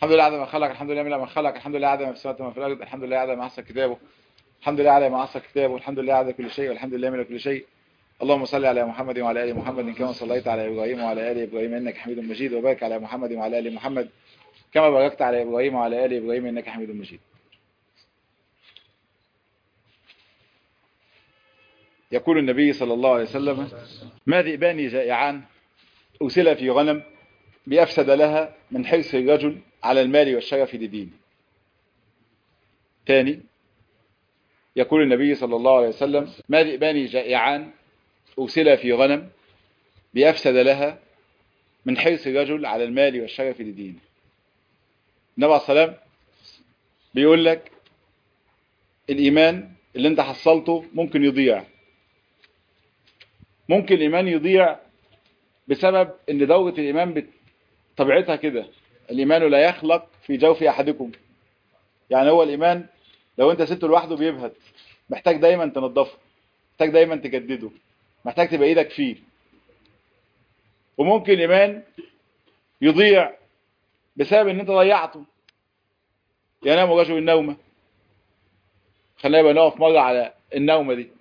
الحمد لله على ما خلق الحمد لله من ما خلق الحمد لله على ما في السماوات وما في الارض الحمد لله على ما احصى كتابه الحمد لله على ما احصى كتابه الحمد لله على كل شيء والحمد لله من كل شيء اللهم صل على محمد وعلى ال محمد كما صليت على ابراهيم وعلى ال ابراهيم انك حميد مجيد وبارك على محمد وعلى ال محمد كما باركت على ابراهيم وعلى ال ابراهيم انك حميد مجيد يقول النبي صلى الله عليه وسلم ما ذئبان جائعان أرسل في غنم بأفسد لها من حرص الرجل على المال والشرف لدينه ثاني يقول النبي صلى الله عليه وسلم ما ذئبان جائعان أرسل في غنم بأفسد لها من حرص الرجل على المال والشرف لدينه النبي عليه السلام بيقول لك الإيمان اللي انت حصلته ممكن يضيع ممكن الإيمان يضيع بسبب ان دورة الإيمان طبيعتها كده الإيمان لا يخلق في جوف أحدكم يعني هو الإيمان لو انت سبته لوحده بيبهت محتاج دايما تنظفه محتاج دايما تجدده محتاج تبقى ايدك فيه وممكن الإيمان يضيع بسبب ان انت ضيعته ينام رجل النومة خلينا يبقى نقف مرة على النومة دي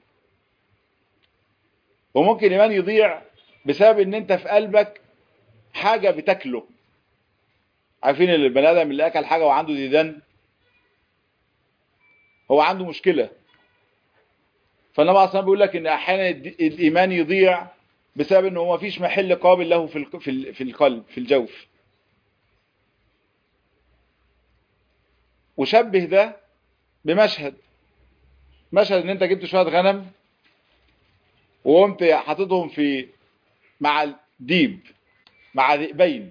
وممكن الإيمان يضيع بسبب ان انت في قلبك حاجة بتاكله عارفين البني ادم اللي اكل حاجة وعنده ديدان هو عنده مشكلة فالنبي عليه الصلاة بيقول لك ان احيانا الايمان يضيع بسبب انه ما فيش محل قابل له في في القلب في الجوف وشبه ده بمشهد مشهد ان انت جبت شوية غنم وقمت حاططهم في مع الديب مع ذئبين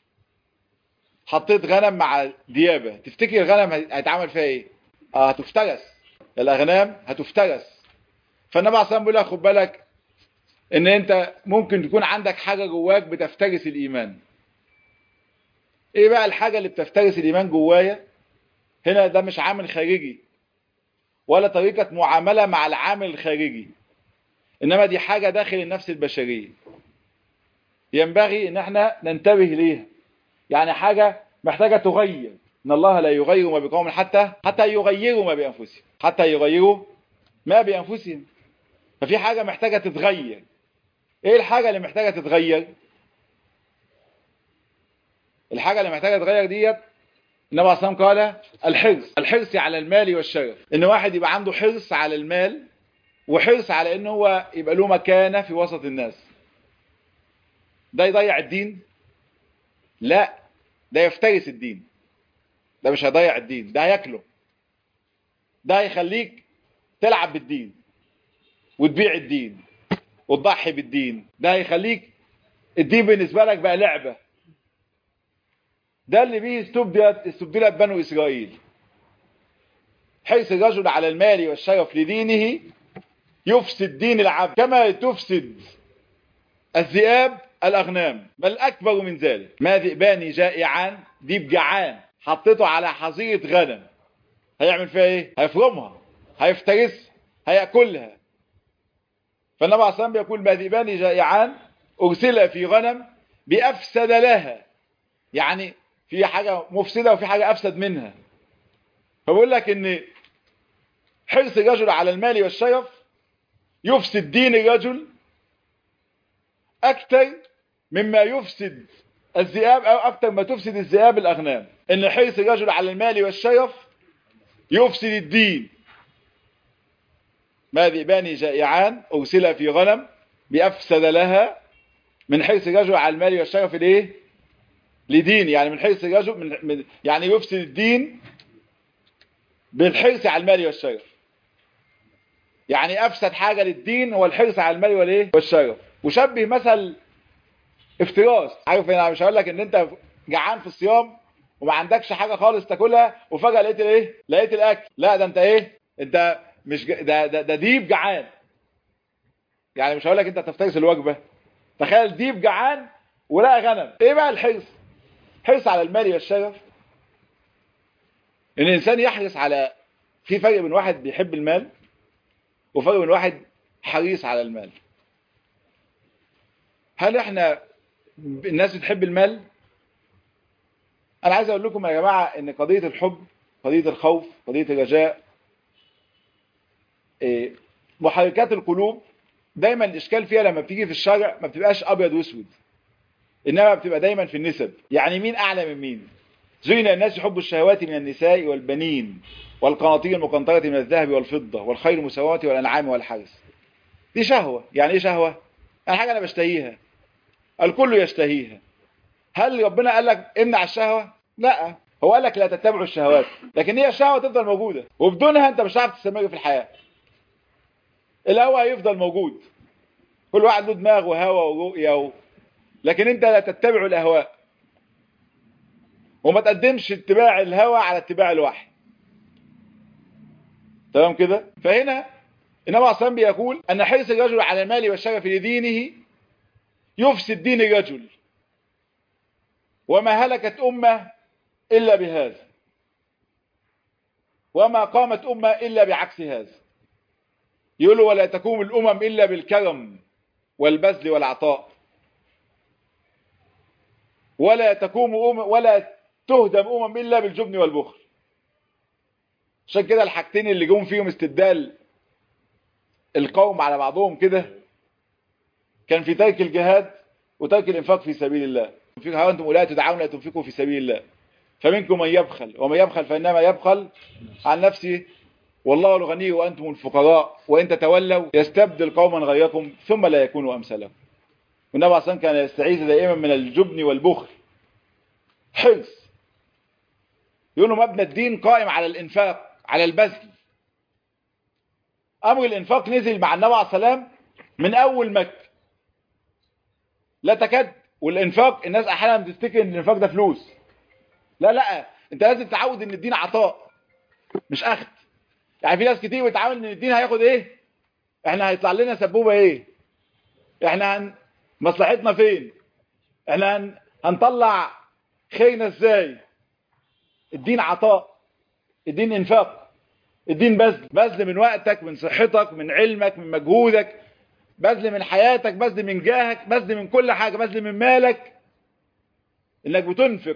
حطيت غنم مع ديابة تفتكر الغنم هيتعمل فيها ايه اه هتفترس الاغنام هتفترس فالنبي عليه الصلاه بيقول لك خد بالك ان انت ممكن تكون عندك حاجة جواك بتفترس الايمان ايه بقى الحاجة اللي بتفترس الايمان جوايا هنا ده مش عامل خارجي ولا طريقة معاملة مع العامل الخارجي انما دي حاجة داخل النفس البشرية ينبغي ان احنا ننتبه ليها يعني حاجة محتاجة تغير ان الله لا يغير ما بقوم حتى حتى يغيروا ما بانفسهم حتى يغيروا ما بانفسهم ففي حاجة محتاجة تتغير ايه الحاجة اللي محتاجة تتغير الحاجة اللي محتاجة تتغير ديت النبي عليه الصلاة قال الحرص الحرص على المال والشرف ان واحد يبقى عنده حرص على المال وحرص على ان هو يبقى له مكانة في وسط الناس ده يضيع الدين لا ده يفترس الدين ده مش هيضيع الدين ده هياكله ده هيخليك تلعب بالدين وتبيع الدين وتضحي بالدين ده هيخليك الدين بالنسبة لك بقى لعبة ده اللي بيه استبدلت استبدلت بنو إسرائيل حرص الرجل على المال والشرف لدينه يفسد دين العبد كما تفسد الذئاب الأغنام بل أكبر من ذلك ما ذئبان جائعان ديب جعان حطيته على حظيرة غنم هيعمل فيها ايه هيفرمها هيفترسها هيأكلها فالنبي عليه الصلاة بيقول ما ذئبان جائعان أرسل في غنم بأفسد لها يعني في حاجة مفسدة وفي حاجة أفسد منها فبقول لك ان حرص الرجل على المال والشرف يفسد دين الرجل أكثر مما يفسد الذئاب أو أكثر ما تفسد الذئاب الأغنام إن حرص الرجل على المال والشرف يفسد الدين ما ذئبان جائعان أرسل في غنم بأفسد لها من حرص الرجل على المال والشرف ليه لدين يعني من حرص الرجل من من يعني يفسد الدين بالحرص على المال والشرف يعني أفسد حاجة للدين هو الحرص على المال والايه والشرف وشبه مثل افتراس عارف انا مش هقول لك ان انت جعان في الصيام وما عندكش حاجة خالص تاكلها وفجأة لقيت الايه لقيت الاكل لا ده انت ايه انت مش ج... ده, ده ده ديب جعان يعني مش هقول لك انت تفترس الوجبة تخيل ديب جعان ولقى غنم ايه بقى الحرص حرص على المال والشرف ان الانسان يحرص على في فرق بين واحد بيحب المال وفرق بين واحد حريص على المال هل احنا الناس بتحب المال انا عايز اقول لكم يا جماعة ان قضية الحب قضية الخوف قضية الرجاء إيه، محركات القلوب دايما الاشكال فيها لما بتيجي في الشرع ما بتبقاش ابيض واسود انما بتبقى دايما في النسب يعني مين اعلى من مين زين الناس حب الشهوات من النساء والبنين والقناطير المقنطرة من الذهب والفضة والخيل المساواة والأنعام والحرث دي شهوة يعني ايه شهوة يعني حاجة أنا بشتهيها الكل يشتهيها هل ربنا قال لك امنع الشهوة لا هو قال لك لا تتبعوا الشهوات لكن هي الشهوة تفضل موجودة وبدونها انت مش هتعرف تستمر في الحياة الهوى هيفضل موجود كل واحد له دماغ وهوى ورؤية و... لكن انت لا تتبع الاهواء وما تقدمش اتباع الهوى على اتباع الوحي تمام كده فهنا النبي عليه الصلاه بيقول ان حرص الرجل على المال والشرف لدينه يفسد دين الرجل وما هلكت امه الا بهذا وما قامت امه الا بعكس هذا يقول ولا تقوم الامم الا بالكرم والبذل والعطاء ولا تقوم أم ولا تهدم أمم إلا بالجبن والبخل عشان كده الحاجتين اللي جم فيهم استبدال القوم على بعضهم كده كان في ترك الجهاد وترك الإنفاق في سبيل الله في أنتم أولئك تدعون أن تنفقوا في سبيل الله فمنكم من يبخل ومن يبخل فإنما يبخل عن نفسه والله الغني وأنتم الفقراء وإن تتولوا يستبدل قوما غيركم ثم لا يكونوا أمثالكم والنبي اصلا كان يستعيذ دائما من الجبن والبخل حرص يقولوا مبنى الدين قائم على الانفاق على البذل امر الانفاق نزل مع النبي عليه السلام من اول مكه لا تكاد والانفاق الناس احيانا بتفتكر ان الانفاق ده فلوس لا لا انت لازم تعود ان الدين عطاء مش اخذ يعني في ناس كتير بتعامل ان الدين هياخد ايه احنا هيطلع لنا سبوبه ايه احنا هن... مصلحتنا فين احنا هن... هنطلع خيرنا ازاي الدين عطاء الدين انفاق الدين بذل بذل من وقتك من صحتك من علمك من مجهودك بذل من حياتك بذل من جاهك بذل من كل حاجة بذل من مالك انك بتنفق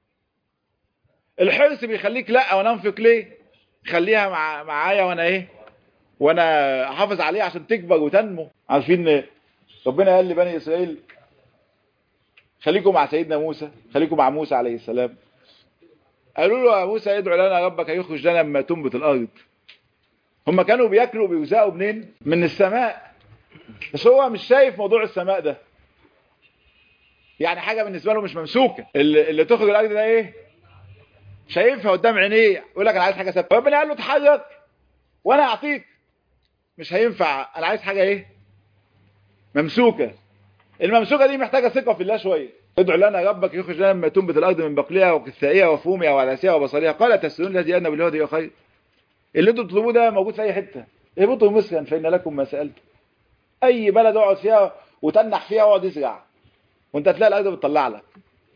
الحرص بيخليك لا وانا انفق ليه خليها مع معايا وانا ايه وانا احافظ عليها عشان تكبر وتنمو عارفين ربنا قال لبني اسرائيل خليكم مع سيدنا موسى خليكم مع موسى عليه السلام قالوا له يا موسى ادعو لنا ربك يخرج لنا مما تنبت الارض هم كانوا بياكلوا وبيوزقوا منين من السماء بس هو مش شايف موضوع السماء ده يعني حاجة بالنسبة له مش ممسوكة اللي, اللي تخرج الارض ده ايه شايفها قدام عينيه يقول لك انا عايز حاجة ثابته ربنا قال له اتحرك وانا اعطيك مش هينفع انا عايز حاجة ايه ممسوكة الممسوكة دي محتاجة ثقة في الله شوية ادعو لنا ربك يخرج لنا مما تنبت الارض من بقلها وكثائها وفومها وعدسها وبصلها قال تسالون الذي ادنى بالهدى خير اللي انتوا بتطلبوه ده موجود في اي حته اهبطوا مصرا فان لكم ما سالتم اي بلد اقعد فيها وتنح فيها واقعد ازرع وانت تلاقي الارض بتطلع لك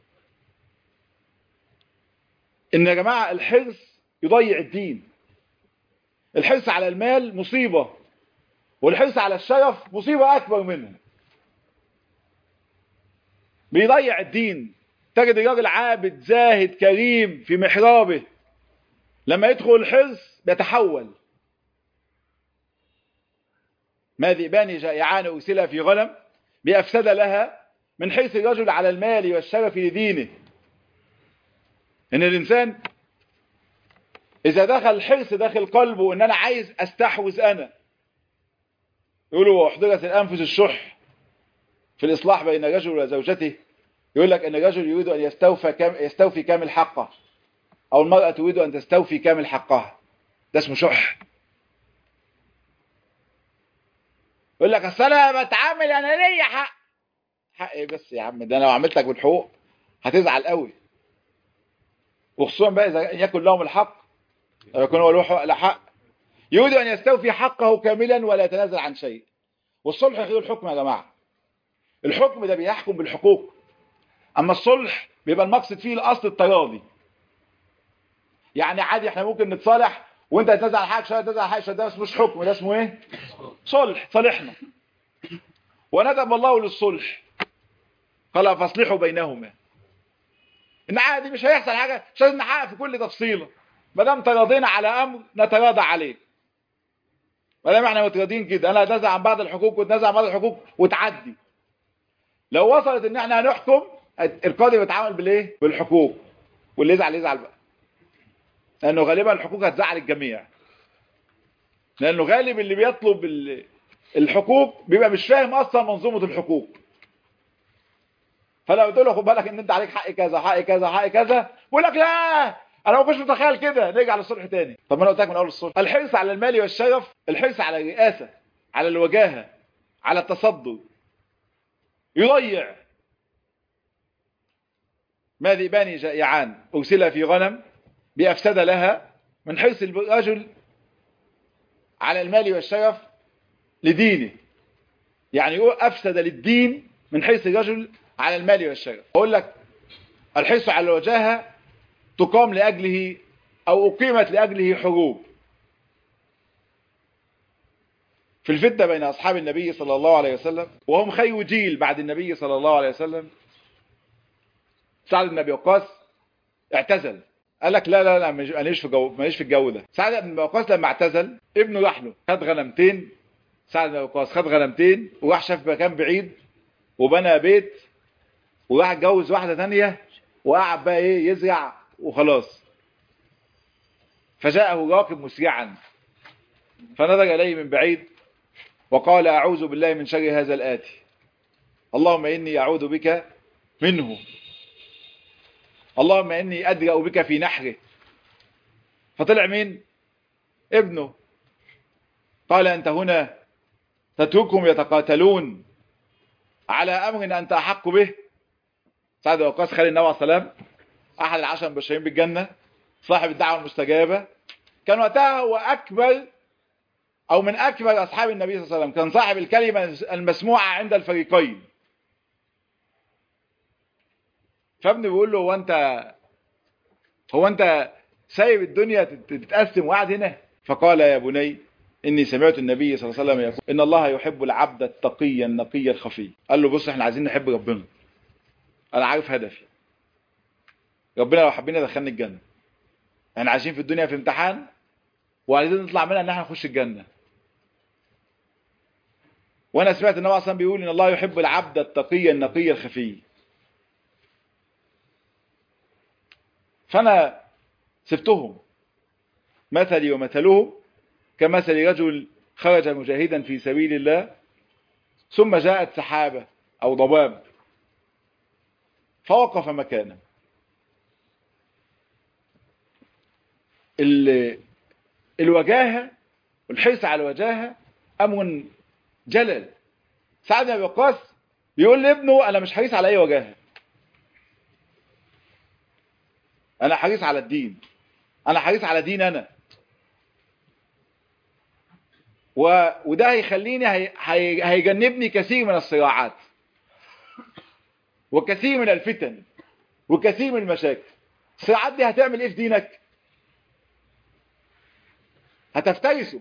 ان يا جماعه الحرص يضيع الدين الحرص على المال مصيبه والحرص على الشرف مصيبه اكبر منها بيضيع الدين تجد الراجل عابد زاهد كريم في محرابه لما يدخل الحرص بيتحول ما ذئبان جائعان أرسلا في غنم بأفسد لها من حيث الرجل على المال والشرف لدينه إن الإنسان إذا دخل الحرص داخل قلبه إن أنا عايز أستحوذ أنا يقولوا أحضرت الأنفس الشح في الإصلاح بين الرجل وزوجته يقول لك أن الرجل يريد أن يستوفي, كام يستوفي كامل حقه أو المرأة تريد أن تستوفي كامل حقها ده اسمه شح يقول لك أصل أنا بتعامل أنا ليا حق حق إيه بس يا عم ده أنا لو عملت لك بالحقوق هتزعل قوي وخصوصا بقى إذا يكن لهم الحق أو يكون هو له حق يريد أن يستوفي حقه كاملا ولا يتنازل عن شيء والصلح غير الحكم يا جماعة الحكم ده بيحكم بالحقوق اما الصلح بيبقى المقصد فيه الاصل التراضي يعني عادي احنا ممكن نتصالح وانت تتنازل على حاجه شويه تتنازل على حاجه شويه ده اسمه مش حكم ده اسمه ايه صلح صالحنا وندب الله للصلح قال فاصلحوا بينهما ان عادي مش هيحصل حاجه مش لازم نحقق في كل تفصيله ما دام تراضينا على امر نتراضى عليه ما دام احنا متراضين كده انا اتنازع عن بعض الحقوق واتنازع عن بعض الحقوق وتعدي لو وصلت ان احنا هنحكم القاضي بيتعامل بالايه بالحقوق واللي يزعل يزعل بقى لانه غالبا الحقوق هتزعل الجميع لانه غالب اللي بيطلب الحقوق بيبقى مش فاهم اصلا منظومه الحقوق فلو قلت له خد بالك ان انت عليك حق كذا حق كذا حق كذا بيقول لك لا انا ما كنتش متخيل كده نرجع للصلح تاني طب ما انا قلت لك من اول الصلح الحرص على المال والشرف الحرص على الرئاسه على الوجاهه على التصدر يضيع ما ذئبان جائعان ارسل في غنم بافسد لها من حرص الرجل على المال والشرف لدينه يعني افسد للدين من حرص الرجل على المال والشرف اقول لك الحرص على الوجاهه تقام لاجله او اقيمت لاجله حروب في الفتنه بين اصحاب النبي صلى الله عليه وسلم وهم خير جيل بعد النبي صلى الله عليه وسلم سعد بن ابي وقاص اعتزل قال لك لا لا لا ماليش في جو ماليش في الجو ده سعد بن ابي وقاص لما اعتزل ابنه راح له خد غنمتين سعد بن ابي وقاص خد غنمتين وراح شاف مكان بعيد وبنى بيت وراح اتجوز واحده ثانيه وقعد بقى ايه يزرع وخلاص فجاءه راكب مسرعا فنظر اليه من بعيد وقال اعوذ بالله من شر هذا الاتي اللهم اني اعوذ بك منه اللهم اني ادرأ بك في نحره فطلع مين ابنه قال انت هنا تتركهم يتقاتلون على امر انت احق به سعد وقاص خالد النبي عليه السلام احد العشر المبشرين بالجنه صاحب الدعوه المستجابه كان وقتها هو اكبر او من اكبر اصحاب النبي صلى الله عليه وسلم كان صاحب الكلمه المسموعه عند الفريقين فابنه بيقول له هو انت هو انت سايب الدنيا تتقسم وقاعد هنا فقال يا بني اني سمعت النبي صلى الله عليه وسلم يقول ان الله يحب العبد التقي النقي الخفي قال له بص احنا عايزين نحب ربنا انا عارف هدفي ربنا لو حبينا دخلنا الجنه احنا عايشين في الدنيا في امتحان وعايزين نطلع منها ان احنا نخش الجنه وانا سمعت النبي اصلا بيقول ان الله يحب العبد التقي النقي الخفي فانا سبتهم مثلي ومثلهم كمثل رجل خرج مجاهدا في سبيل الله ثم جاءت سحابة أو ضباب فوقف مكانه الوجاهة والحرص على الوجاهة أمر جلل سعد بن أبي وقاص بيقول لابنه أنا مش حريص على أي وجاهة أنا حريص على الدين أنا حريص على دين أنا و... وده هيخليني هي... هي... هيجنبني كثير من الصراعات وكثير من الفتن وكثير من المشاكل الصراعات دي هتعمل ايه في دينك هتفترسه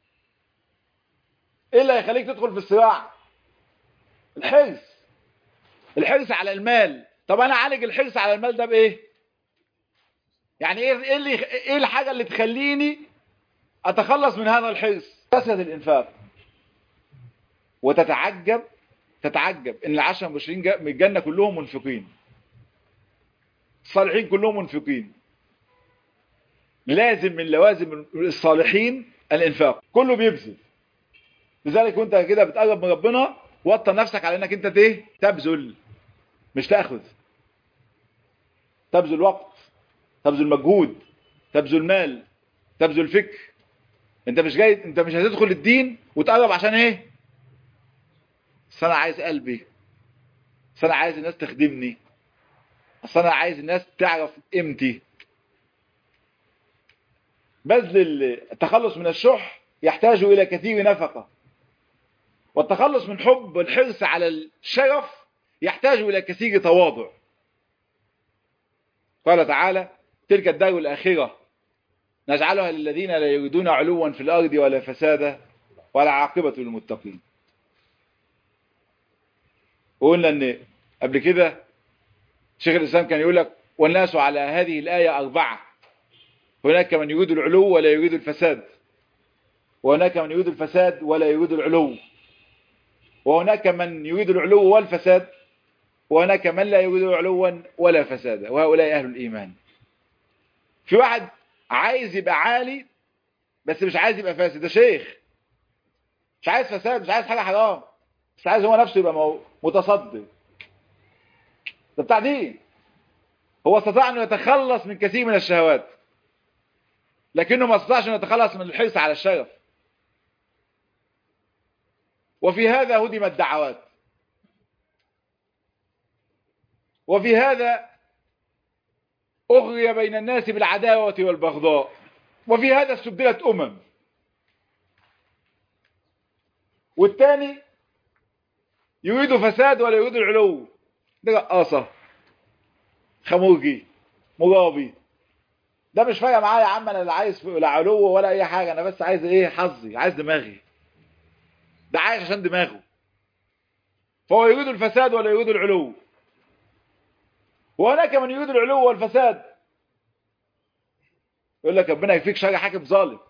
ايه اللي هيخليك تدخل في الصراع الحرص الحرص على المال طب انا اعالج الحرص على المال ده بايه يعني ايه ايه اللي ايه الحاجه اللي تخليني اتخلص من هذا الحرص كثره الانفاق وتتعجب تتعجب ان العشرة المبشرين من الجنة كلهم منفقين الصالحين كلهم منفقين لازم من لوازم الصالحين الانفاق كله بيبذل لذلك وانت كده بتقرب من ربنا وطن نفسك على انك انت ايه تبذل مش تاخذ تبذل وقت تبذل مجهود تبذل مال تبذل فكر انت مش جاي انت مش هتدخل الدين وتقرب عشان ايه اصل انا عايز قلبي اصل انا عايز الناس تخدمني اصل انا عايز الناس تعرف قيمتي بذل التخلص من الشح يحتاج الى كثير نفقه والتخلص من حب والحرص على الشرف يحتاج الى كثير تواضع قال تعالى تلك الدار الاخره نجعلها للذين لا يريدون علوا في الارض ولا فسادا ولا عاقبه للمتقين وقلنا ان قبل كده شيخ الاسلام كان يقول لك والناس على هذه الآية أربعة هناك من يريد العلو ولا يريد الفساد وهناك من يريد الفساد ولا يريد العلو وهناك من يريد العلو والفساد وهناك من لا يريد علوا ولا فسادا وهؤلاء أهل الإيمان في واحد عايز يبقى عالي بس مش عايز يبقى فاسد ده شيخ مش عايز فساد مش عايز حاجة حرام مش عايز هو نفسه يبقى متصدر ده بتاع دين هو استطاع انه يتخلص من كثير من الشهوات لكنه ما استطاعش انه يتخلص من الحرص على الشرف وفي هذا هدمت دعوات وفي هذا أغري بين الناس بالعداوة والبغضاء وفي هذا استبدلت أمم والثاني يريد فساد ولا يريد العلو ده رقاصة خمورجي مرابي ده مش فارقه معايا يا عم انا لا عايز لا علو ولا اي حاجه انا بس عايز ايه حظي عايز دماغي ده عايش عشان دماغه فهو يريد الفساد ولا يريد العلو وهناك من يريد العلو والفساد يقول لك ربنا يفيك شر حاكم ظالم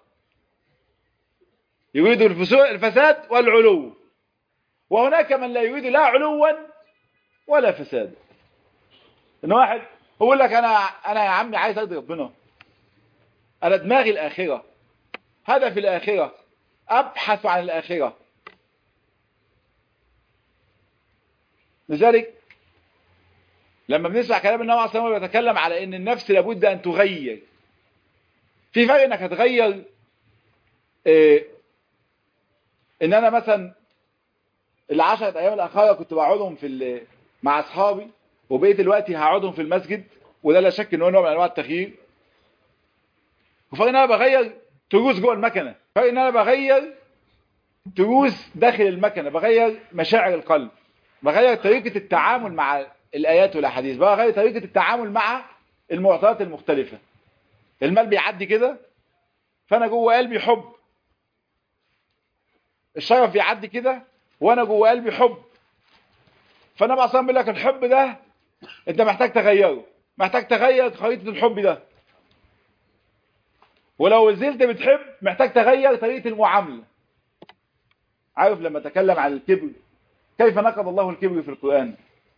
يريد الفساد والعلو وهناك من لا يريد لا علوا ولا فساد ان واحد يقول لك انا انا يا عمي عايز ارضي ربنا انا دماغي الاخره هدفي الاخره ابحث عن الاخره لذلك لما بنسمع كلام النبي عليه الصلاه والسلام بيتكلم على ان النفس لابد ان تغير في فرق انك هتغير إيه ان انا مثلا العشرة ايام الاخيره كنت بقعدهم في مع اصحابي وبقيت دلوقتي هقعدهم في المسجد وده لا شك ان هو نوع من انواع التغيير وفرق ان انا بغير تروس جوه المكنه فرق ان انا بغير تروس داخل المكنه بغير مشاعر القلب بغير طريقه التعامل مع الايات والاحاديث بغير طريقه التعامل مع المعطيات المختلفه المال بيعدي كده فانا جوه قلبي حب الشرف بيعدي كده وانا جوه قلبي حب فانا بقى بيقول لك الحب ده انت محتاج تغيره محتاج تغير خريطة الحب ده ولو زلت بتحب محتاج تغير طريقة المعاملة عارف لما تكلم عن الكبر كيف نقض الله الكبر في القرآن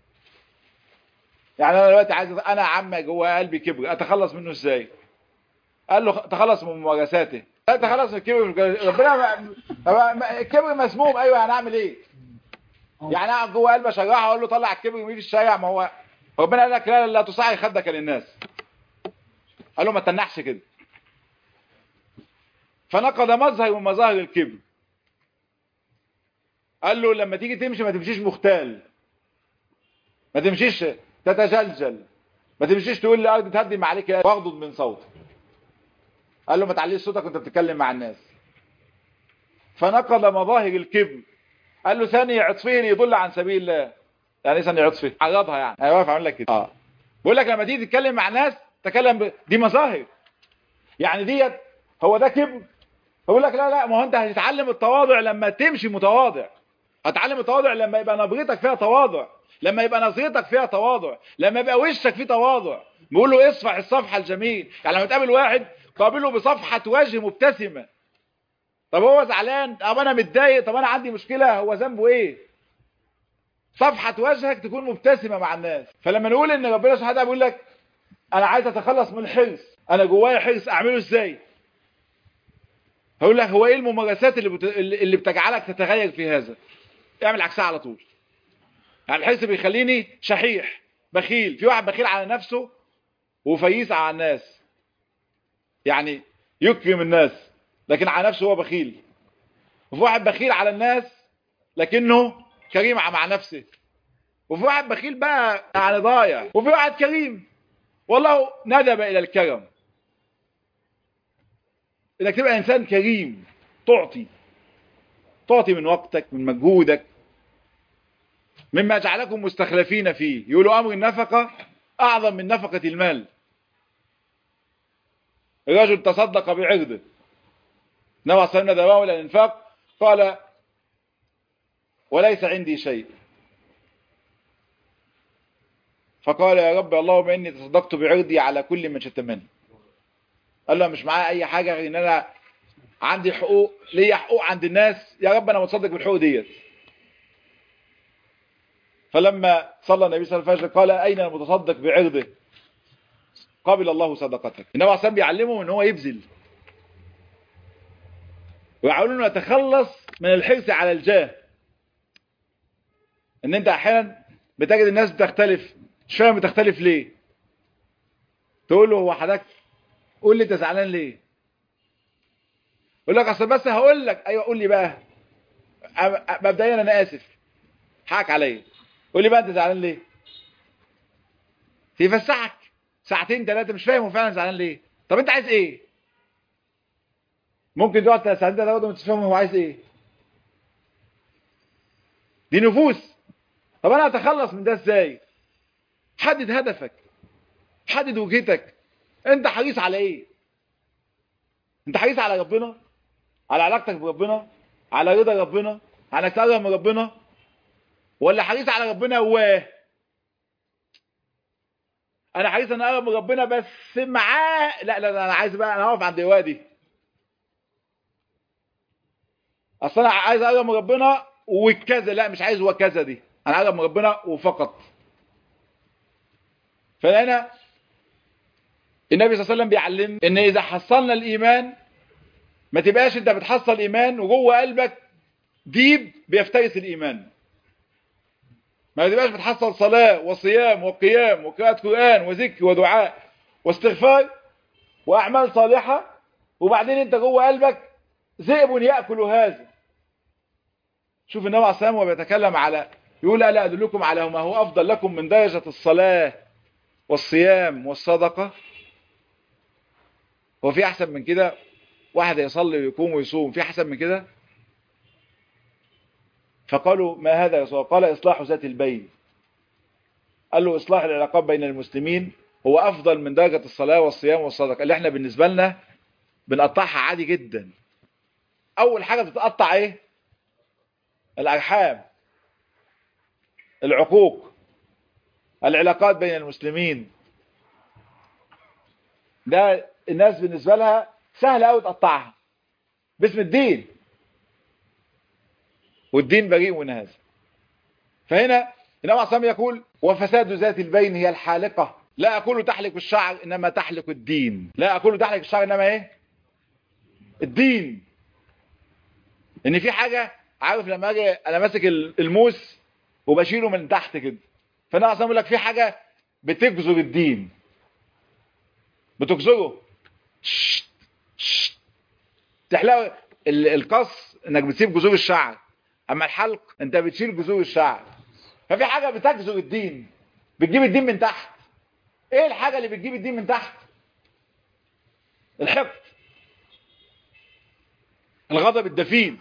يعني انا دلوقتي عايز انا عم جوه قلبي كبر اتخلص منه ازاي قال له تخلص من ممارساته لا تخلص من الكبر ربنا الكبر مسموم ايوه هنعمل ايه يعني انا جوه قلبي اشرحه اقول له طلع الكبر ومين في الشارع ما هو ربنا قال لك لا لا تصعي خدك للناس قال له ما تنحش كده فنقض مظهر من مظاهر الكبر قال له لما تيجي تمشي ما تمشيش مختال ما تمشيش تتجلجل ما تمشيش تقول لي ارض تهدم عليك واغضض من صوتك قال له ما تعليش صوتك وانت بتتكلم مع الناس فنقض مظاهر الكبر قال له ثاني عطفه ليضل عن سبيل الله يعني ايه ثاني عطفه عرضها يعني انا واقف اعمل لك كده اه بقول لك لما تيجي تتكلم مع ناس تكلم ب... دي مظاهر يعني ديت هو ده كبر بقول لك لا لا ما هو انت هتتعلم التواضع لما تمشي متواضع هتعلم التواضع لما يبقى نبرتك فيها تواضع لما يبقى نظرتك فيها تواضع لما يبقى وشك فيه تواضع بيقول له اصفح الصفحه الجميل يعني لما تقابل واحد قابله بصفحه وجه مبتسمه طب هو زعلان طب انا متضايق طب انا عندي مشكله هو ذنبه ايه صفحه وجهك تكون مبتسمه مع الناس فلما نقول ان ربنا سبحانه وتعالى بيقول لك انا عايز اتخلص من الحرص انا جوايا حرص اعمله ازاي هقول لك هو ايه الممارسات اللي بت... اللي بتجعلك تتغير في هذا اعمل عكسها على طول يعني الحرص بيخليني شحيح بخيل في واحد بخيل على نفسه وفييس على الناس يعني يكرم الناس لكن على نفسه هو بخيل وفي واحد بخيل على الناس لكنه كريم مع نفسه وفي واحد بخيل بقى يعني ضايع وفي واحد كريم والله ندب الى الكرم انك تبقى انسان كريم تعطي تعطي من وقتك من مجهودك مما جعلكم مستخلفين فيه يقولوا امر النفقه اعظم من نفقه المال الرجل تصدق بعرضه نوى صلى دواه الى الانفاق قال وليس عندي شيء فقال يا رب اللهم اني تصدقت بعرضي على كل من شتمني قال له مش معايا اي حاجه غير ان انا عندي حقوق ليا حقوق عند الناس يا رب انا متصدق بالحقوق ديت فلما صلى النبي صلى الله عليه وسلم قال اين المتصدق بعرضه قبل الله صدقتك النبي عليه الصلاه بيعلمه ان هو يبذل ويحاولون يتخلص من الحرص على الجاه ان انت احيانا بتجد الناس بتختلف مش فاهم بتختلف ليه تقول له هو حضرتك قول لي انت زعلان ليه يقول لك اصل بس هقول لك ايوه قول لي بقى مبدئيا انا اسف حقك عليا قول لي بقى انت زعلان ليه يفسحك ساعتين ثلاثه مش فاهم هو فعلا زعلان ليه طب انت عايز ايه ممكن تقعد ساعتين ثلاثه وانت مش فاهم هو عايز ايه دي نفوس طب انا اتخلص من ده ازاي حدد هدفك حدد وجهتك انت حريص على ايه انت حريص على ربنا على علاقتك بربنا على رضا ربنا على انك تقرب من ربنا ولا حريص على ربنا هواه انا حريص ان اقرب من ربنا بس معاه لا لا لا انا عايز بقى انا هقف عند هواه دي اصل انا عايز اقرب من ربنا وكذا لا مش عايز وكذا دي انا اقرب من ربنا وفقط فهنا النبي صلى الله عليه وسلم بيعلم ان اذا حصلنا الايمان ما تبقاش انت بتحصل ايمان وجوه قلبك ديب بيفترس الايمان ما تبقاش بتحصل صلاة وصيام وقيام وقراءة قرآن وذكر ودعاء واستغفار واعمال صالحة وبعدين انت جوه قلبك ذئب يأكل هذا شوف النبي عليه الصلاة والسلام بيتكلم على يقول ألا أدلكم على ما هو أفضل لكم من درجة الصلاة والصيام والصدقة هو في أحسن من كده واحد يصلي ويقوم ويصوم في أحسن من كده فقالوا ما هذا يا رسول قال إصلاح ذات البين قال له إصلاح العلاقات بين المسلمين هو أفضل من درجة الصلاة والصيام والصدقة اللي احنا بالنسبة لنا بنقطعها عادي جدا أول حاجة بتتقطع إيه الأرحام العقوق العلاقات بين المسلمين ده الناس بالنسبة لها سهل قوي تقطعها باسم الدين والدين بريء من هذا فهنا النبي عليه الصلاه يقول وفساد ذات البين هي الحالقة لا أقول تحلق الشعر إنما تحلق الدين لا أقول تحلق الشعر إنما إيه الدين إن في حاجة عارف لما أجي أنا ماسك الموس وبشيله من تحت كده فأنا أصلا بقول لك في حاجة بتجزر الدين بتجزره تحلقه القص انك بتسيب جذور الشعر اما الحلق انت بتشيل جذور الشعر ففي حاجة بتجزر الدين بتجيب الدين من تحت ايه الحاجة اللي بتجيب الدين من تحت الحقد الغضب الدفين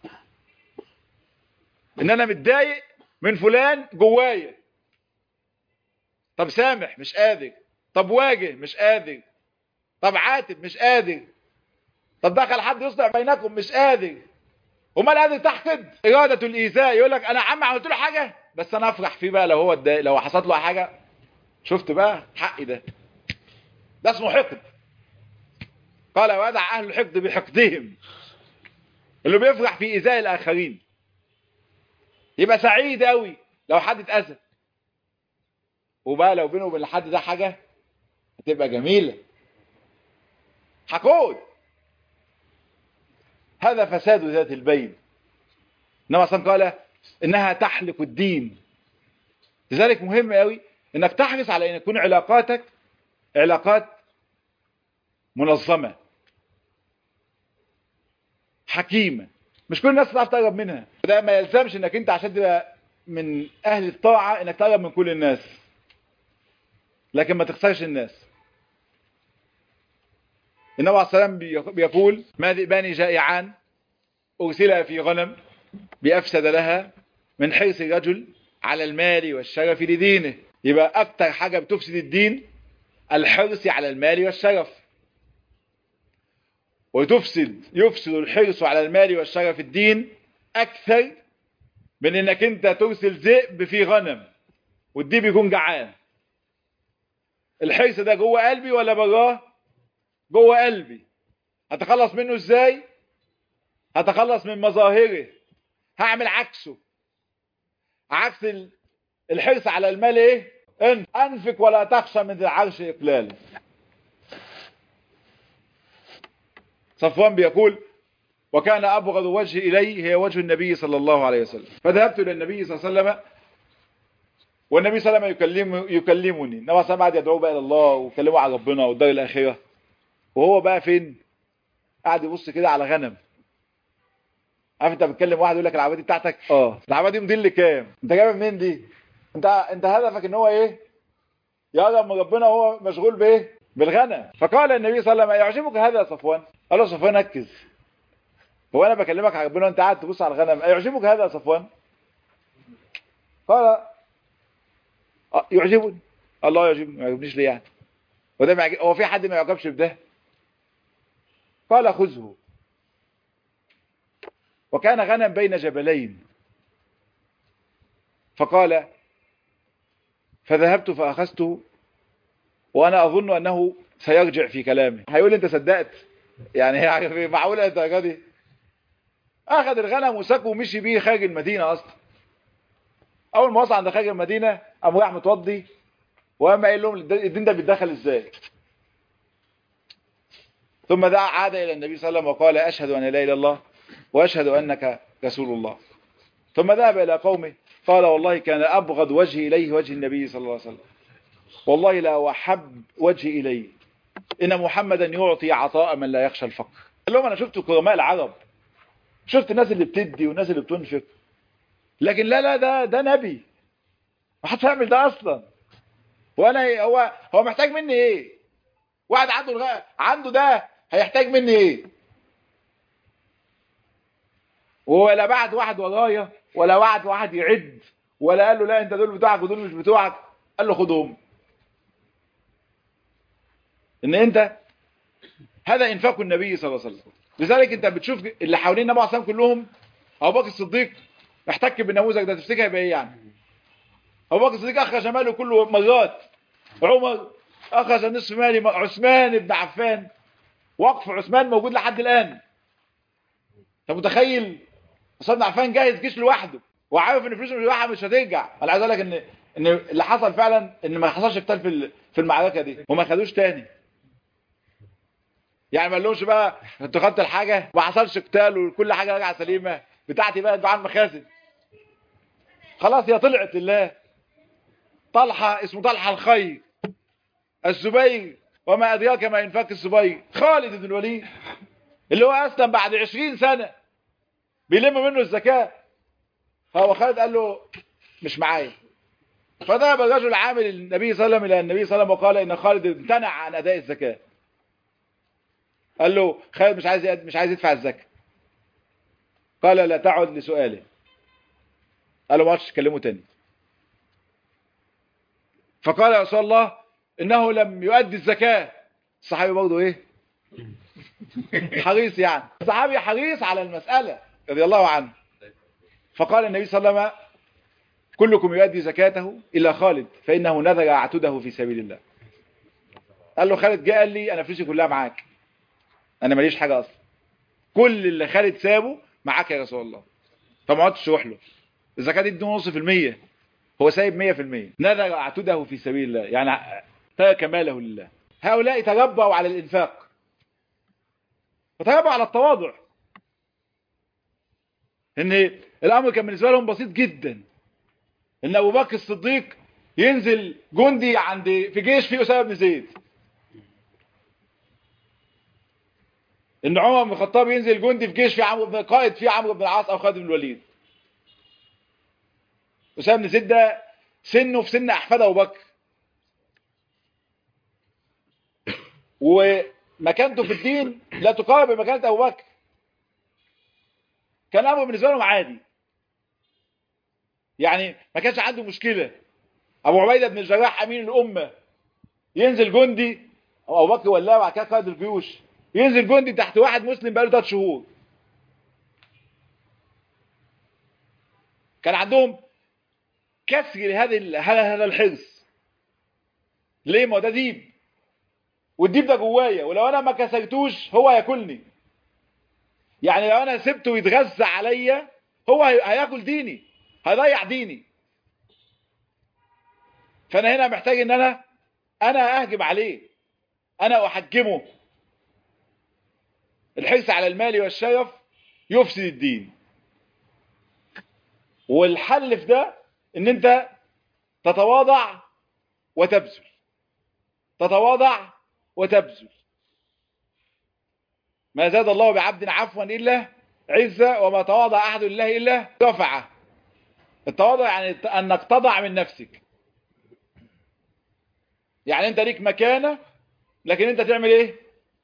ان انا متضايق من فلان جوايا طب سامح مش قادر طب واجه مش قادر طب عاتب مش قادر طب دخل حد يصنع بينكم مش قادر امال قادر تحقد اراده الايذاء يقول لك انا عم عملت له حاجه بس انا افرح فيه بقى لو هو اتضايق لو حصلت له حاجه شفت بقى حقي ده ده اسمه حقد قال ودع اهل الحقد بحقدهم اللي بيفرح في ايذاء الاخرين يبقى سعيد قوي لو حد اتاذى وبقى لو بينه وبين الحد ده حاجه هتبقى جميله حقود هذا فساد ذات البين انما اصلا قال انها تحلق الدين لذلك مهم قوي انك تحرص على ان يكون علاقاتك علاقات منظمة حكيمة مش كل الناس تعرف تقرب منها ده ما يلزمش انك انت عشان تبقى من اهل الطاعة انك تقرب من كل الناس لكن ما تخسرش الناس النبي عليه السلام بيقول ما ذئبان جائعان أرسلا في غنم بأفسد لها من حرص الرجل على المال والشرف لدينه يبقى أكتر حاجة بتفسد الدين الحرص على المال والشرف وتفسد يفسد الحرص على المال والشرف الدين أكثر من إنك أنت ترسل ذئب في غنم والديب يكون جعان الحرص ده جوه قلبي ولا براه جوه قلبي هتخلص منه ازاي هتخلص من مظاهره هعمل عكسه عكس الحرص على المال ايه ان انفق ولا تخشى من العرش اقلالا صفوان بيقول وكان ابغض وجه الي هي وجه النبي صلى الله عليه وسلم فذهبت الى النبي صلى الله عليه وسلم والنبي صلى الله عليه وسلم يكلم يكلمني النبي صلى الله عليه وسلم قاعد يدعو بقى الى الله ويكلمه على ربنا والدار الاخره وهو بقى فين قاعد يبص كده على غنم عارف انت بتكلم واحد يقول لك العربيه دي بتاعتك اه العربيه دي موديل كام انت جايبها منين دي انت انت هدفك ان هو ايه يقرب من ربنا وهو مشغول بايه بالغنم فقال النبي صلى الله عليه وسلم يعجبك هذا يا صفوان قال له صفوان ركز هو انا بكلمك على ربنا وانت قاعد تبص على الغنم يعجبك هذا يا صفوان قال اه يعجبني الله يعجبني ما يعجبنيش ليه يعني وده معجب... هو في حد ما يعجبش بده قال خذه وكان غنم بين جبلين فقال فذهبت فأخذته وأنا أظن أنه سيرجع في كلامه هيقول لي أنت صدقت يعني هي معقولة الدرجة دي أخذ الغنم وسكه ومشي بيه خارج المدينة أصلا أول ما وصل عند خارج المدينة قام راح متوضي وقام قايل لهم الدين ده بيتدخل إزاي ثم دعا عاد إلى النبي صلى الله عليه وسلم وقال أشهد أن لا إله إلا الله وأشهد أنك رسول الله ثم ذهب إلى قومه قال والله كان أبغض وجهي إليه وجه النبي صلى الله عليه وسلم والله لا وحب وجهي إليه إن محمدا يعطي عطاء من لا يخشى الفقر قال لهم أنا شفت كرماء العرب شفت الناس اللي بتدي والناس اللي بتنفق لكن لا لا ده ده نبي ما حدش هيعمل ده أصلا وأنا هو هو محتاج مني إيه واحد عنده الغ... عنده ده هيحتاج مني إيه ولا بعد واحد ورايا ولا بعد واحد يعد ولا قال له لا انت دول بتوعك ودول مش بتوعك قال له خدهم ان انت هذا انفاق النبي صلى الله عليه وسلم لذلك انت بتشوف اللي حوالين النبي عليه كلهم ابو بكر الصديق احتك بالنموذج ده تفتكر هيبقى ايه يعني ابو بكر الصديق اخرج ماله كله مرات عمر اخذ نصف مالي عثمان بن عفان وقف عثمان موجود لحد الان انت متخيل عثمان بن عفان جاهز جيش لوحده وعارف ان فلوسه لوحده مش هترجع انا عايز اقول لك ان ان اللي حصل فعلا ان ما حصلش قتال في في المعركه دي وما خدوش تاني يعني ما قالهمش بقى انتوا خدتوا الحاجه ما حصلش قتال وكل حاجه راجعه سليمه بتاعتي بقى انتوا على المخازن خلاص هي طلعت لله طلحه اسمه طلحه الخير الزبير وما ادراك ما انفاق الزبير خالد بن الوليد اللي هو اسلم بعد 20 سنه بيلم منه الزكاه فهو خالد قال له مش معايا فذهب الرجل عامل النبي صلى الله عليه وسلم الى النبي صلى الله عليه وسلم وقال ان خالد امتنع عن اداء الزكاه قال له خالد مش عايز مش عايز يدفع الزكاه قال لا تعد لسؤاله قال له ما عادش تكلمه تاني فقال يا رسول الله انه لم يؤدي الزكاه الصحابي برضه ايه حريص يعني الصحابي حريص على المساله رضي الله عنه فقال النبي صلى الله عليه وسلم كلكم يؤدي زكاته إلا خالد فإنه نذر عتده في سبيل الله قال له خالد جاء قال لي أنا فلوسي كلها معاك أنا ماليش حاجة أصلا كل اللي خالد سابه معاك يا رسول الله فما عدتش تروح له الزكاة دي ادوا نص في المية هو سايب مية في المية نذر عتده في سبيل الله يعني ترك ماله لله هؤلاء تربوا على الإنفاق وتربوا على التواضع ان الامر كان بالنسبه لهم بسيط جدا ان ابو بكر الصديق ينزل جندي عند في جيش فيه اسامه بن زيد ان عمر بن الخطاب ينزل جندي في جيش فيه عمرو بن قائد فيه عمرو بن العاص او خالد بن الوليد اسامه بن زيد ده سنه في سن احفاد ابو بكر ومكانته في الدين لا تقارب بمكانه ابو بكر كان الامر بالنسبه لهم عادي يعني ما كانش عنده مشكله ابو عبيده بن الجراح امين الامه ينزل جندي او ابو بكر ولا بعد كده قائد الجيوش ينزل جندي تحت واحد مسلم بقاله ثلاث شهور كان عندهم كسر لهذا هذا الحرص ليه ما هو ده ديب والديب ده جوايا ولو انا ما كسرتوش هو هياكلني يعني لو انا سبته يتغذى عليا هو هي- هياكل ديني هيضيع ديني فانا هنا محتاج ان انا انا اهجم عليه انا احجمه الحرص على المال والشرف يفسد الدين والحل في ده ان انت تتواضع وتبذل تتواضع وتبذل ما زاد الله بعبد عفوا الا عزة وما تواضع احد لله الا رفعه التواضع يعني انك تضع من نفسك يعني انت ليك مكانه لكن انت تعمل ايه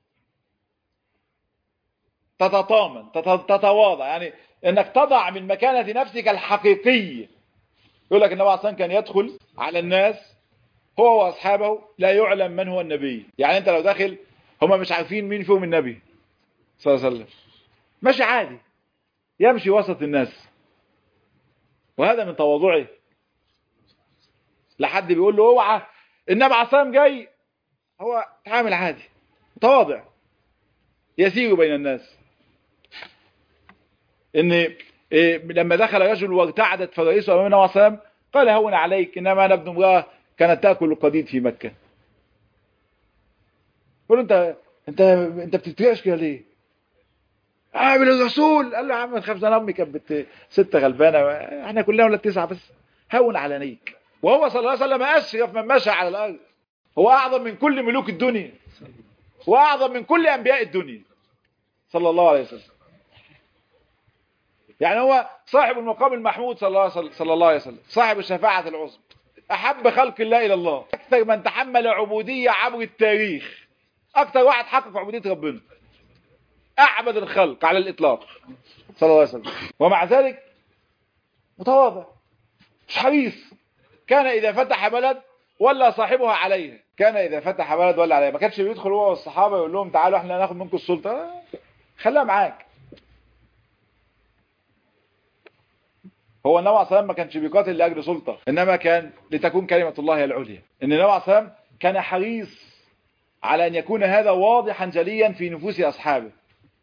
تتطامن تت- تتواضع يعني انك تضع من مكانة نفسك الحقيقية يقول لك النبي عليه الصلاة والسلام كان يدخل على الناس هو واصحابه لا يعلم من هو النبي يعني انت لو داخل هم مش عارفين مين فيهم النبي صلى الله عليه وسلم ماشي عادي يمشي وسط الناس وهذا من تواضعه لحد بيقول له اوعى النبي عليه الصلاة والسلام جاي هو تعامل عادي متواضع يسير بين الناس ان إيه لما دخل رجل وارتعدت فرائسه امام النبي صلى الله عليه وسلم قال هون عليك انما انا ابن امراه كانت تاكل القديد في مكه قال له انت انت انت بتتريقش كده ليه عامل الرسول قال له يا عم ما تخافش انا امي كانت بت... ست غلبانه احنا كلنا ولا تسعه بس هون على نيك وهو صلى الله عليه وسلم اشرف من مشى على الارض هو اعظم من كل ملوك الدنيا واعظم من كل انبياء الدنيا صلى الله عليه وسلم يعني هو صاحب المقام المحمود صلى الله عليه- صلى الله عليه وسلم صاحب الشفاعة العظمى أحب خلق الله إلى الله أكثر من تحمل عبودية عبر التاريخ أكثر واحد حقق عبودية ربنا أعبد الخلق على الإطلاق صلى الله عليه وسلم ومع ذلك متواضع مش حريص كان إذا فتح بلد ولا صاحبها عليها كان إذا فتح بلد ولا عليها ما كانش بيدخل هو والصحابة يقول لهم تعالوا احنا ناخد منكم السلطة آه، خليها معاك هو النبي عليه الصلاه والسلام ما كانش بيقاتل لاجل سلطه انما كان لتكون كلمه الله هي العليا ان النبي عليه الصلاه والسلام كان حريص على ان يكون هذا واضحا جليا في نفوس اصحابه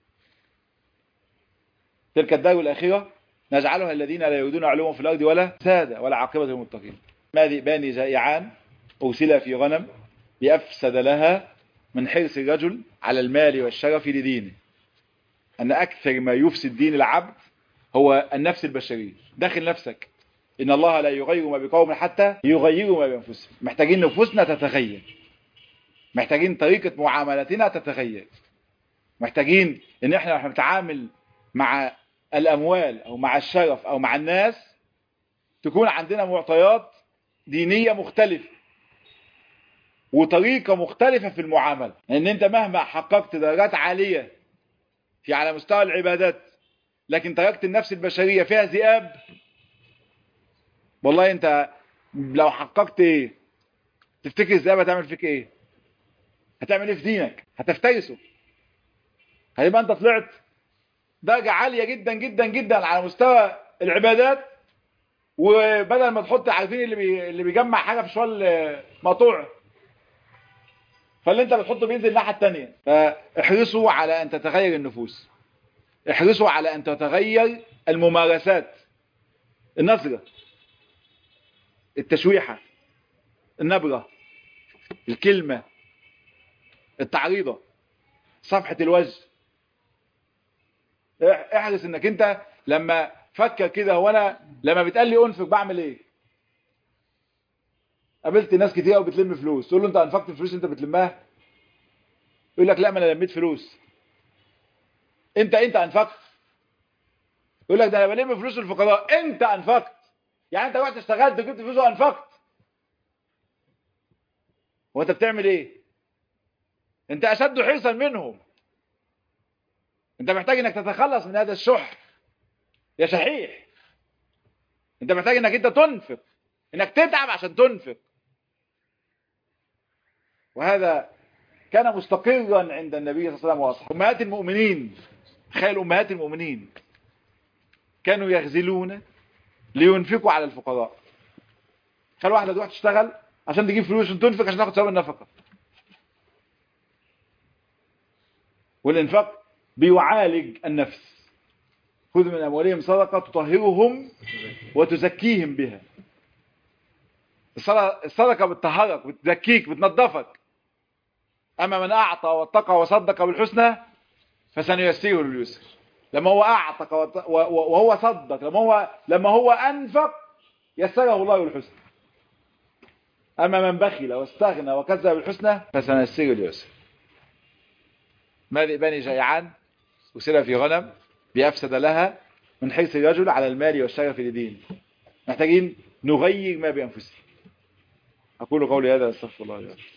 تلك الدار الاخره نجعلها الذين لا يريدون علوا في الارض ولا ساده ولا عاقبه للمتقين ما ذئبان جائعان ارسلا في غنم بافسد لها من حرص الرجل على المال والشرف لدينه ان اكثر ما يفسد دين العبد هو النفس البشرية داخل نفسك إن الله لا يغير ما بقوم حتى يغيروا ما بأنفسهم محتاجين نفوسنا تتغير محتاجين طريقة معاملتنا تتغير محتاجين إن إحنا لما نتعامل مع الأموال أو مع الشرف أو مع الناس تكون عندنا معطيات دينية مختلفة وطريقة مختلفة في المعاملة لأن أنت مهما حققت درجات عالية في على مستوى العبادات لكن تركت النفس البشرية فيها ذئاب والله انت لو حققت ايه تفتكر الذئاب هتعمل فيك ايه هتعمل ايه في دينك هتفترسه هيبقى انت طلعت درجة عالية جدا جدا جدا على مستوى العبادات وبدل ما تحط عارفين اللي بي... اللي بيجمع حاجة في شوال مقطوع فاللي انت بتحطه بينزل الناحية التانية فاحرصوا على ان تتغير النفوس احرصوا على ان تتغير الممارسات النظرة التشويحة النبرة الكلمة التعريضة صفحة الوجه احرص انك انت لما فكر كده هو انا لما بتقال لي انفق بعمل ايه قابلت ناس كتير وبتلم فلوس تقول له انت انفقت الفلوس انت بتلمها يقول لك لا ما انا لميت فلوس انت انت انفقت يقول لك ده انا بلم فلوس الفقراء انت انفقت يعني انت رحت اشتغلت وجبت فلوس وانفقت هو انت بتعمل ايه انت اشد حرصا منهم انت محتاج انك تتخلص من هذا الشح يا شحيح انت محتاج انك انت تنفق انك تتعب عشان تنفق وهذا كان مستقرا عند النبي صلى الله عليه وسلم واصحابه امهات المؤمنين تخيل امهات المؤمنين كانوا يغزلون لينفقوا على الفقراء خلوا واحده تروح تشتغل عشان تجيب فلوس وتنفق عشان تاخد ثواب النفقه والانفاق بيعالج النفس خذ من اموالهم صدقه تطهرهم وتزكيهم بها الصدقه الصدقة بتطهرك بتزكيك بتنظفك اما من اعطى واتقى وصدق بالحسنى فسنيسره لليسر لما هو اعتق وت- و- و- وهو صدق لما هو لما هو انفق يسره الله للحسنى اما من بخل واستغنى وكذب بالحسنى فسنيسره لليسر مالئ بني جيعان أسر في غنم بأفسد لها من حرص الرجل على المال والشرف لدين محتاجين نغير ما بأنفسنا أقول قولي هذا أستغفر الله لي ولكم.